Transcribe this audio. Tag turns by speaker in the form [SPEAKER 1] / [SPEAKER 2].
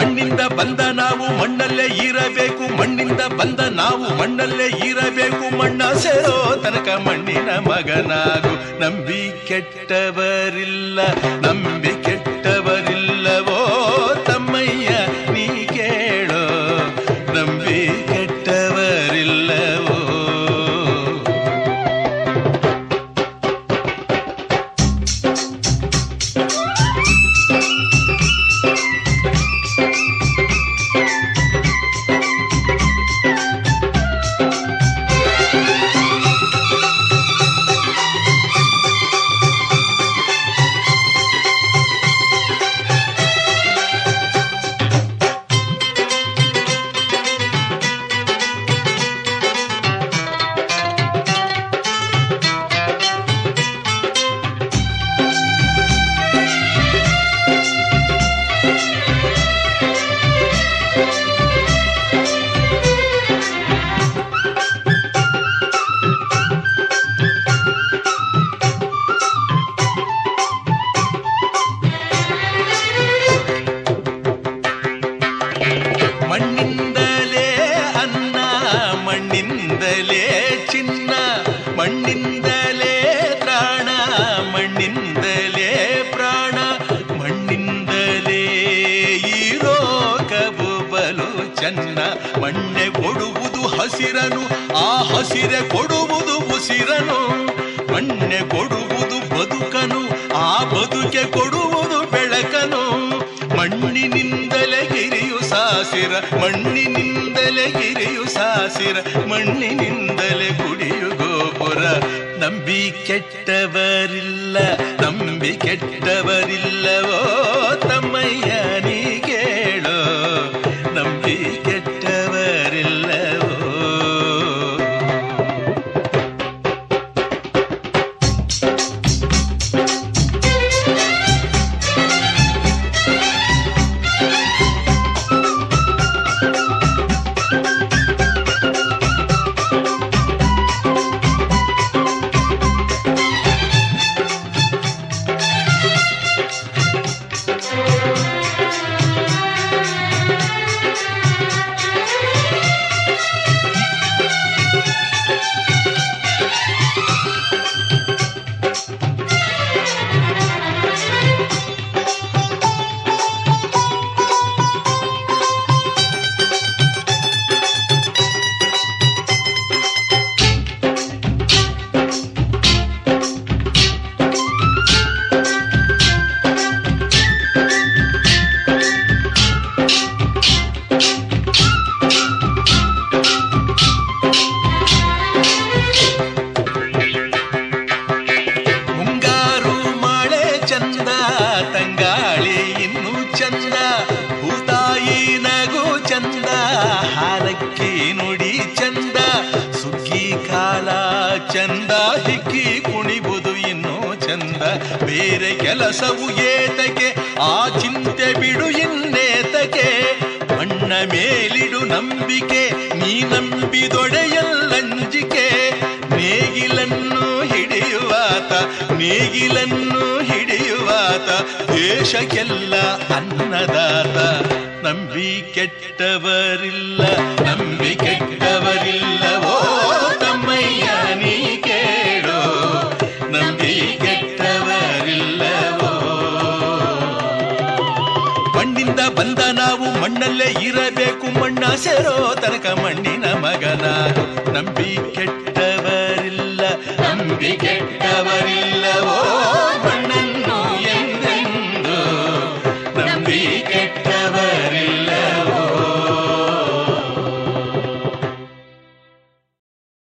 [SPEAKER 1] ಮಣ್ಣಿಂದ ಬಂದ ನಾವು ಮಣ್ಣಲ್ಲೇ ಇರಬೇಕು ಮಣ್ಣಿಂದ ಬಂದ ನಾವು ಮಣ್ಣಲ್ಲೇ ಇರಬೇಕು ಮಣ್ಣ ಸೇರೋ ತನಕ ಮಣ್ಣಿನ ಮಗನಾಗು ನಂಬಿ ಕೆಟ್ಟವರಿಲ್ಲ ನಂಬಿ ಕೆಟ್ಟವರಿಲ್ಲವೋ ತಮ್ಮಯ್ಯ ನೀ ಕೇಳೋ ನಂಬಿ ಕೆಟ್ಟವರಿಲ್ಲವೋ ಮಣ್ಣಿಂದಲೇ ಅನ್ನ ಮಣ್ಣಿಂದಲೇ ಚಿನ್ನ ಮಣ್ಣಿಂದಲೇ ತ್ರಾಣ ಮಣ್ಣಿಂದಲೇ ಪ್ರಾಣ ಮಣ್ಣಿಂದಲೇ ಈ ರೋಗವು ಬಲು ಚೆನ್ನ ಮಣ್ಣೆ ಕೊಡುವುದು ಹಸಿರನು ಆ ಹಸಿರೆ ಕೊಡುವುದು ಉಸಿರನು ಮಣ್ಣೆ ಕೊಡುವುದು ಬದುಕನು ಆ ಬದುಕೆ ಕೊಡುವುದು ಬೆಳಕನು ಮಣ್ಣಿನಿಂದಲೇ ಗಿರಿಯು ಸಾಸಿರ ಮಣ್ಣಿನಿಂದಲೇ ಗಿರಿಯು ಸಾಸಿರ ಮಣ್ಣಿನಿಂದಲೇ ಕುಡಿಯು ಗೋಪುರ ನಂಬಿ ಕೆಟ್ಟವರಿಲ್ಲ ನಂಬಿ ಕೆಟ್ಟವರಿಲ್ಲವೋ ತಮ್ಮಯ್ಯ ನೀ ಕೇಳೋ ನಂಬಿ ಕೆಟ್ಟವರಿಲ್ಲವೋ ಮುಂಗಾರು ಮಳೆ ಚಂದ ತಂಗಾಳಿ ಇನ್ನು ಚಂದ ಭೂತಾಯಿ ನಗು ಚಂದ ಹಾಲಕ್ಕಿ ನುಡಿ ಚಂದ ಸುಗ್ಗಿ ಕಾಲ ಚಂದ ಹಿಕ್ಕಿ ಕುಣಿಬುದು ಇನ್ನೂ ಚಂದ ಬೇರೆ ಕೆಲಸವು ಏತಕ್ಕೆ ಆ ಚಿಂತೆ ಬಿಡು ಇನ್ನೇತಕ್ಕೆ ಮಣ್ಣ ಮೇಲಿಡು ನಂಬಿಕೆ ನೀ ನಂಬಿದೊಡೆಯಲ್ಲಂಜಿಕೆ ನೇಗಿಲನ್ನು ಹಿಡಿಯುವಾತ ನೇಗಿಲನ್ನು ಹಿಡಿಯುವಾತ ದೇಶಕ್ಕೆಲ್ಲ ಅನ್ನದಾತ ನಂಬಿ ಕೆಟ್ಟವರಿಲ್ಲ ನಂಬಿ ಕೆಟ್ಟವರಿಲ್ಲವೋ ತಮ್ಮಯ್ಯ ನೀ ಕೇಳೋ ನಂಬಿ ಕೆಟ್ಟವರಿಲ್ಲವೋ ಮಣ್ಣಿಂದ ಬಂದ ನಾವು ಮಣ್ಣಲ್ಲೇ ಇರಬೇಕು ಮಣ್ಣ ಸೇರೋ ತನಕ ಮಣ್ಣಿನ ಮಗನಾರು ನಂಬಿ ಕೆಟ್ಟವರಿಲ್ಲ ನಂಬಿ ಕೆಟ್ಟ